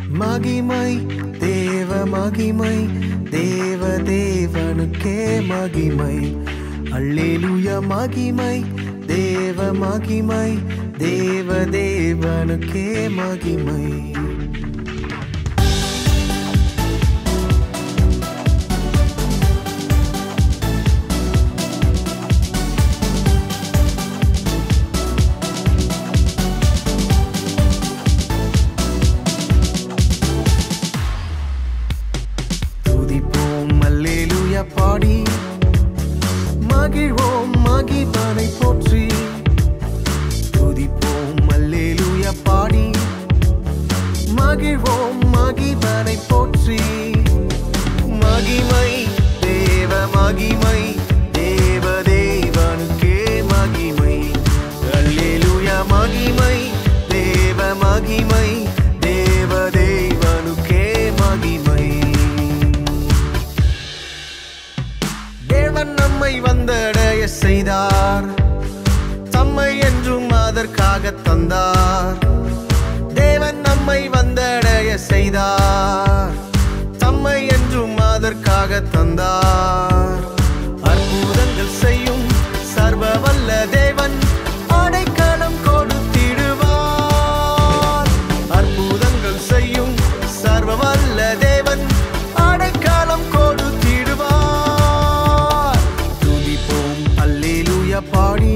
மகிமை தேவ மகிமை தேவ தேவனுக்கே மகிமை அல்லேலூயா மகிமை தேவ மகிமை தேவ தேவனுக்கே மகிமை துதிப்போம் அல்லேலூயா பாடி மகிழ்வோம் மகிழ்வனை போற்றி துதிப்போம் அல்லேலூயா பாடி மகிழ்வோம் மகிழ்வனை போற்றி மகிமை தேவ மகிமை தேவ தேவனுக்கே மகிமை அல்லேலூயா மகிமை தேவ மகிமை தேவ தேவனுக்கே மகிமை தேவன் நம்மை வந்தடைய செய்தார் தம்மை என்றும் அதற்காக தந்தார் தேவன் நம்மை வந்தடைய செய்தார் தம்மை என்றும் அதற்காக தந்தார் அற்புதங்கள் செய்யும் சர்வ வல்ல தேவன் அடைக்கலம் கொடுத்திடுவார் அற்புதங்கள் செய்யும் சர்வ வல்ல தேவன் அடைக்கலம் கொடுத்திடுவார் துதிப்போம் அல்லேலூயா பாடி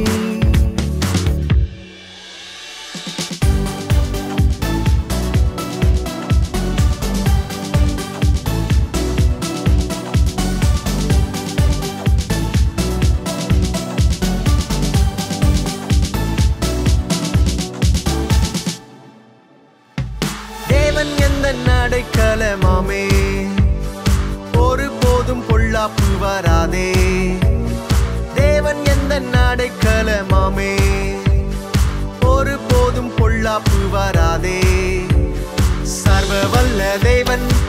தேவன் எந்த நடைக்கலமாமே ஒரு போதும் பொல்லாப்பு வராதே தேவன் எந்த நடைக்கலமாமே ஒரு போதும் பொல்லாப்பு வராதே சர்வ வல்ல தேவன்